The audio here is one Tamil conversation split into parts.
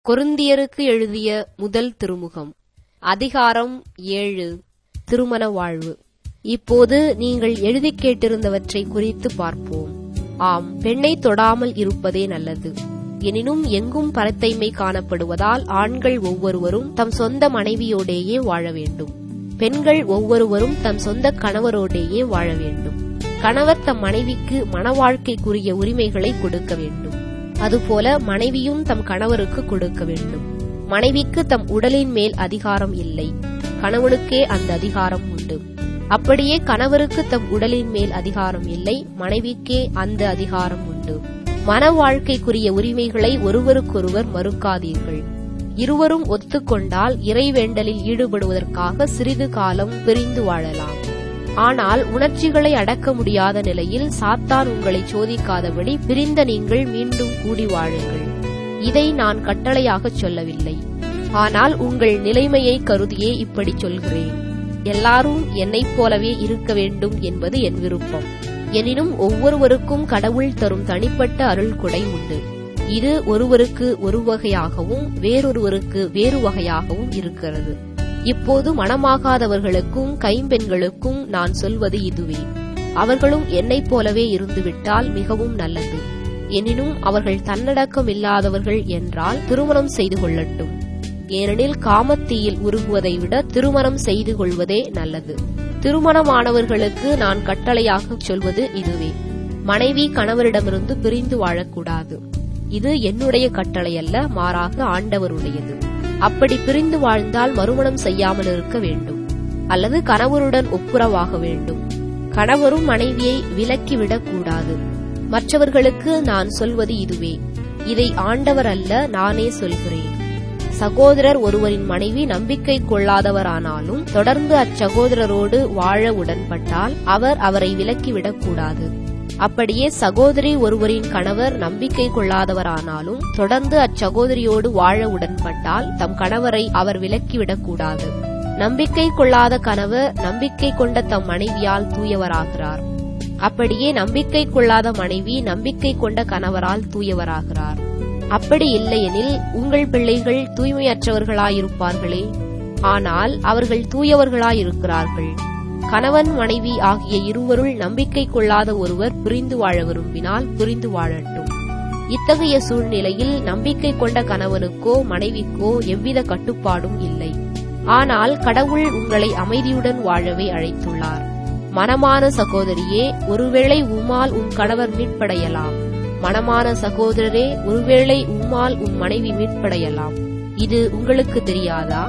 கொருந்தியருக்கு எழுதிய முதல் திருமுகம் அதிகாரம் ஏழு திருமண வாழ்வு இப்போது நீங்கள் எழுதிக் கேட்டிருந்தவற்றை குறித்து பார்ப்போம் ஆம் பெண்ணை தொடாமல் இருப்பதே நல்லது எனினும் எங்கும் பரத்தைமை காணப்படுவதால் ஆண்கள் ஒவ்வொருவரும் தம் சொந்த மனைவியோடேயே வாழ வேண்டும் பெண்கள் ஒவ்வொருவரும் தம் சொந்த கணவரோடேயே வாழ வேண்டும் கணவர் தம் மனைவிக்கு மன வாழ்க்கைக்குரிய உரிமைகளை கொடுக்க வேண்டும் அதுபோல மனைவியும் தம் கணவருக்கு கொடுக்க வேண்டும் மனைவிக்கு தம் உடலின் மேல் அதிகாரம் இல்லை கணவனுக்கே அந்த அதிகாரம் உண்டு அப்படியே கணவருக்கு தம் உடலின் மேல் அதிகாரம் இல்லை மனைவிக்கே அந்த அதிகாரம் உண்டு மன வாழ்க்கைக்குரிய உரிமைகளை ஒருவருக்கொருவர் மறுக்காதீர்கள் இருவரும் ஒத்துக்கொண்டால் இறைவேண்டலில் ஈடுபடுவதற்காக சிறிது காலம் பிரிந்து வாழலாம் ஆனால் உணர்ச்சிகளை அடக்க முடியாத நிலையில் சாத்தான் உங்களை சோதிக்காதபடி பிரிந்த நீங்கள் மீண்டும் கூடி வாழுங்கள் இதை நான் கட்டளையாகச் சொல்லவில்லை ஆனால் உங்கள் நிலைமையை கருதியே இப்படி சொல்கிறேன் எல்லாரும் என்னைப் போலவே இருக்க வேண்டும் என்பது என் விருப்பம் எனினும் ஒவ்வொருவருக்கும் கடவுள் தரும் தனிப்பட்ட அருள் கொடை உண்டு இது ஒருவருக்கு ஒரு வகையாகவும் வேறொருவருக்கு வேறு வகையாகவும் இருக்கிறது இப்போது மணமாகாதவர்களுக்கும் கைம்பெண்களுக்கும் நான் சொல்வது இதுவே அவர்களும் என்னைப் போலவே இருந்துவிட்டால் மிகவும் நல்லது எனினும் அவர்கள் தன்னடக்கம் இல்லாதவர்கள் என்றால் திருமணம் செய்து கொள்ளட்டும் ஏனெனில் காமத்தீயில் உருகுவதை விட திருமணம் செய்து கொள்வதே நல்லது திருமணமானவர்களுக்கு நான் கட்டளையாகச் சொல்வது இதுவே மனைவி கணவரிடமிருந்து பிரிந்து வாழக்கூடாது இது என்னுடைய கட்டளை அல்ல மாறாக ஆண்டவருடையது அப்படி பிரிந்து வாழ்ந்தால் மறுமணம் செய்யாமல் இருக்க வேண்டும் அல்லது கணவருடன் ஒப்புரவாக வேண்டும் கணவரும் மனைவியை விலக்கிவிடக் கூடாது மற்றவர்களுக்கு நான் சொல்வது இதுவே இதை ஆண்டவர் அல்ல நானே சொல்கிறேன் சகோதரர் ஒருவரின் மனைவி நம்பிக்கை கொள்ளாதவரானாலும் தொடர்ந்து அச்சகோதரரோடு வாழ உடன்பட்டால் அவர் அவரை விலக்கிவிடக் கூடாது அப்படியே சகோதரி ஒருவரின் கணவர் நம்பிக்கை கொள்ளாதவரானாலும் தொடர்ந்து அச்சகோதரியோடு வாழ உடன்பட்டால் தம் கணவரை அவர் விலக்கிவிடக் கூடாது நம்பிக்கை கொள்ளாத கணவர் நம்பிக்கை கொண்ட தம் மனைவியால் தூயவராகிறார் அப்படியே நம்பிக்கை கொள்ளாத மனைவி நம்பிக்கை கொண்ட கணவரால் தூயவராகிறார் அப்படி இல்லையெனில் உங்கள் பிள்ளைகள் தூய்மையற்றவர்களாயிருப்பார்களே ஆனால் அவர்கள் தூயவர்களாயிருக்கிறார்கள் கணவன் மனைவி ஆகிய இருவருள் நம்பிக்கை கொள்ளாத ஒருவர் புரிந்து வாழ விரும்பினால் புரிந்து வாழட்டும் இத்தகைய சூழ்நிலையில் நம்பிக்கை கொண்ட கணவனுக்கோ மனைவிக்கோ எவ்வித கட்டுப்பாடும் இல்லை ஆனால் கடவுள் உங்களை அமைதியுடன் வாழவே அழைத்துள்ளார் மனமான சகோதரியே ஒருவேளை உம்மால் உன் கணவர் மீட்படையலாம் மனமான சகோதரரே ஒருவேளை உம்மால் உன் மனைவி மீட்படையலாம் இது உங்களுக்கு தெரியாதா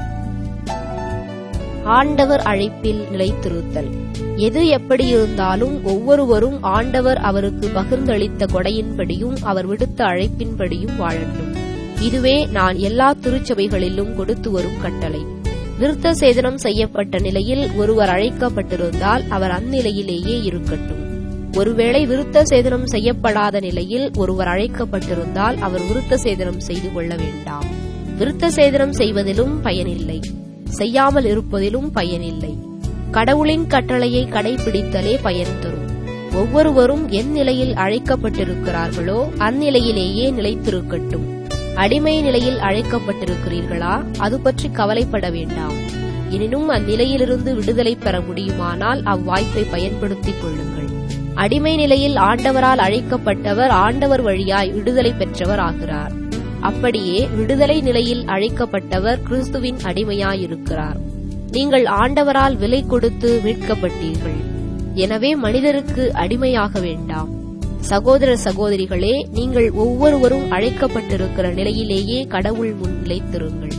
ஆண்டவர் அழைப்பில் நிலைத்திருத்தல் எது எப்படி இருந்தாலும் ஒவ்வொருவரும் ஆண்டவர் அவருக்கு பகிர்ந்தளித்த கொடையின்படியும் அவர் விடுத்த அழைப்பின்படியும் வாழட்டும் இதுவே நான் எல்லா திருச்சபைகளிலும் கொடுத்து வரும் கட்டளை விருத்த சேதனம் செய்யப்பட்ட நிலையில் ஒருவர் அழைக்கப்பட்டிருந்தால் அவர் அந்நிலையிலேயே இருக்கட்டும் ஒருவேளை விருத்த சேதனம் செய்யப்படாத நிலையில் ஒருவர் அழைக்கப்பட்டிருந்தால் அவர் விருத்த சேதனம் செய்து கொள்ள வேண்டாம் விருத்த சேதனம் செய்வதிலும் பயனில்லை செய்யாமல் இருப்பதிலும் பயனில்லை கடவுளின் கட்டளையை கடைபிடித்தலே பயன் தரும் ஒவ்வொருவரும் என் நிலையில் அழைக்கப்பட்டிருக்கிறார்களோ அந்நிலையிலேயே நிலைத்திருக்கட்டும் அடிமை நிலையில் அழைக்கப்பட்டிருக்கிறீர்களா அது பற்றி கவலைப்பட வேண்டாம் எனினும் அந்நிலையிலிருந்து விடுதலை பெற முடியுமானால் அவ்வாய்ப்பை பயன்படுத்திக் கொள்ளுங்கள் அடிமை நிலையில் ஆண்டவரால் அழைக்கப்பட்டவர் ஆண்டவர் வழியாய் விடுதலை பெற்றவர் ஆகிறார் அப்படியே விடுதலை நிலையில் அழைக்கப்பட்டவர் கிறிஸ்துவின் அடிமையாயிருக்கிறார் நீங்கள் ஆண்டவரால் விலை கொடுத்து மீட்கப்பட்டீர்கள் எனவே மனிதருக்கு அடிமையாக வேண்டாம் சகோதர சகோதரிகளே நீங்கள் ஒவ்வொருவரும் அழைக்கப்பட்டிருக்கிற நிலையிலேயே கடவுள் முன் நிலைத்திருங்கள்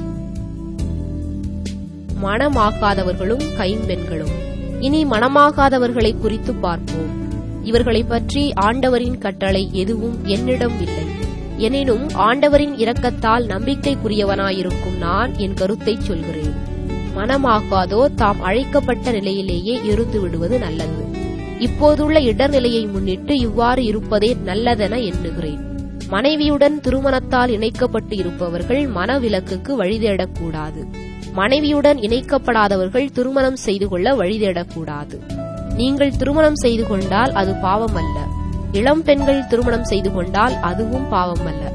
மனமாகாதவர்களும் கைம்பெண்களும் இனி மனமாகாதவர்களை குறித்து பார்ப்போம் இவர்களை பற்றி ஆண்டவரின் கட்டளை எதுவும் என்னிடம் இல்லை எனினும் ஆண்டவரின் இரக்கத்தால் நம்பிக்கைக்குரியவனாயிருக்கும் நான் என் கருத்தை சொல்கிறேன் மனமாகாதோ தாம் அழைக்கப்பட்ட நிலையிலேயே இருந்து விடுவது நல்லது இப்போதுள்ள இடர்நிலையை முன்னிட்டு இவ்வாறு இருப்பதே நல்லதென எண்ணுகிறேன் மனைவியுடன் திருமணத்தால் இணைக்கப்பட்டு இருப்பவர்கள் மனவிலக்குக்கு வழிதேடக்கூடாது மனைவியுடன் இணைக்கப்படாதவர்கள் திருமணம் செய்து கொள்ள வழிதேடக்கூடாது நீங்கள் திருமணம் செய்து கொண்டால் அது பாவம் அல்ல இளம் பெண்கள் திருமணம் செய்து கொண்டால் அதுவும் பாவம் அல்ல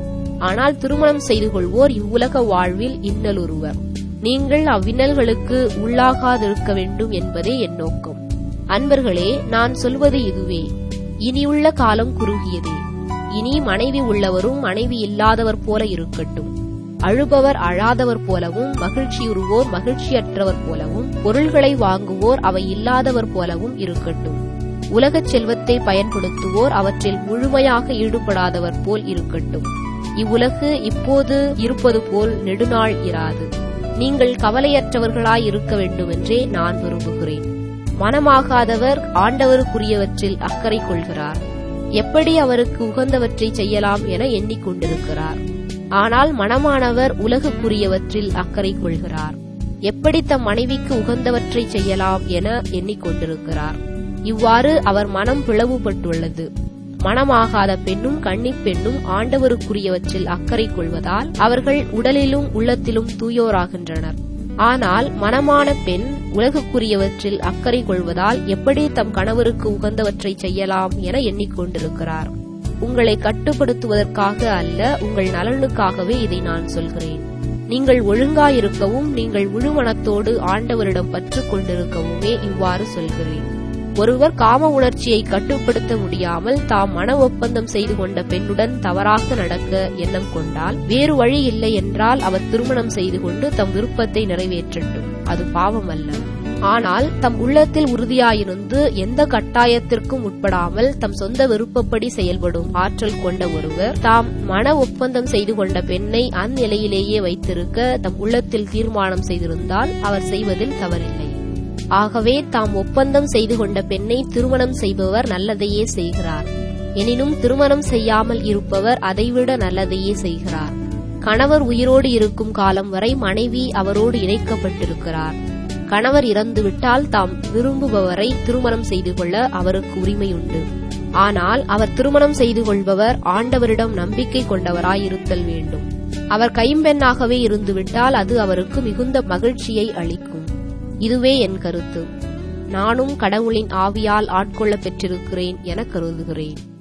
ஆனால் திருமணம் செய்து கொள்வோர் இவ்வுலக வாழ்வில் இன்னலுறுவர் நீங்கள் அவ்வின்னல்களுக்கு உள்ளாகாதிருக்க வேண்டும் என்பதே என் நோக்கம் அன்பர்களே நான் சொல்வது இதுவே இனியுள்ள காலம் குறுகியதே இனி மனைவி உள்ளவரும் மனைவி இல்லாதவர் போல இருக்கட்டும் அழுபவர் அழாதவர் போலவும் மகிழ்ச்சியுறுவோர் மகிழ்ச்சியற்றவர் போலவும் பொருள்களை வாங்குவோர் அவை இல்லாதவர் போலவும் இருக்கட்டும் உலகச் செல்வத்தை பயன்படுத்துவோர் அவற்றில் முழுமையாக ஈடுபடாதவர் போல் இருக்கட்டும் இவ்வுலகு இப்போது இருப்பது போல் நெடுநாள் இராது நீங்கள் கவலையற்றவர்களாய் இருக்க வேண்டுமென்றே நான் விரும்புகிறேன் மனமாகாதவர் ஆண்டவருக்குரியவற்றில் அக்கறை கொள்கிறார் எப்படி அவருக்கு உகந்தவற்றை செய்யலாம் என எண்ணிக்கொண்டிருக்கிறார் ஆனால் மனமானவர் உலகுக்குரியவற்றில் அக்கறை கொள்கிறார் எப்படி தம் மனைவிக்கு உகந்தவற்றை செய்யலாம் என எண்ணிக்கொண்டிருக்கிறார் இவ்வாறு அவர் மனம் பிளவுபட்டுள்ளது மனமாகாத பெண்ணும் கன்னிப் பெண்ணும் ஆண்டவருக்குரியவற்றில் அக்கறை கொள்வதால் அவர்கள் உடலிலும் உள்ளத்திலும் தூயோராகின்றனர் ஆனால் மனமான பெண் உலகுக்குரியவற்றில் அக்கறை கொள்வதால் எப்படி தம் கணவருக்கு உகந்தவற்றை செய்யலாம் என எண்ணிக்கொண்டிருக்கிறார் உங்களை கட்டுப்படுத்துவதற்காக அல்ல உங்கள் நலனுக்காகவே இதை நான் சொல்கிறேன் நீங்கள் ஒழுங்காயிருக்கவும் நீங்கள் முழு மனத்தோடு ஆண்டவரிடம் பற்று கொண்டிருக்கவுமே இவ்வாறு சொல்கிறேன் ஒருவர் காம உணர்ச்சியை கட்டுப்படுத்த முடியாமல் தாம் மன ஒப்பந்தம் செய்து கொண்ட பெண்ணுடன் தவறாக நடக்க எண்ணம் கொண்டால் வேறு வழி இல்லை என்றால் அவர் திருமணம் செய்து கொண்டு தம் விருப்பத்தை நிறைவேற்றட்டும் அது பாவம் அல்ல ஆனால் தம் உள்ளத்தில் உறுதியாயிருந்து எந்த கட்டாயத்திற்கும் உட்படாமல் தம் சொந்த விருப்பப்படி செயல்படும் ஆற்றல் கொண்ட ஒருவர் தாம் மன ஒப்பந்தம் செய்து கொண்ட பெண்ணை அந்நிலையிலேயே வைத்திருக்க தம் உள்ளத்தில் தீர்மானம் செய்திருந்தால் அவர் செய்வதில் தவறில்லை ஆகவே தாம் ஒப்பந்தம் செய்து கொண்ட பெண்ணை திருமணம் செய்பவர் நல்லதையே செய்கிறார் எனினும் திருமணம் செய்யாமல் இருப்பவர் அதைவிட நல்லதையே செய்கிறார் கணவர் உயிரோடு இருக்கும் காலம் வரை மனைவி அவரோடு இணைக்கப்பட்டிருக்கிறார் கணவர் இறந்துவிட்டால் தாம் விரும்புபவரை திருமணம் செய்து கொள்ள அவருக்கு உரிமையுண்டு ஆனால் அவர் திருமணம் செய்து கொள்பவர் ஆண்டவரிடம் நம்பிக்கை கொண்டவராயிருத்தல் வேண்டும் அவர் கைம்பெண்ணாகவே இருந்துவிட்டால் அது அவருக்கு மிகுந்த மகிழ்ச்சியை அளிக்கும் இதுவே என் கருத்து நானும் கடவுளின் ஆவியால் ஆட்கொள்ளப் பெற்றிருக்கிறேன் என கருதுகிறேன்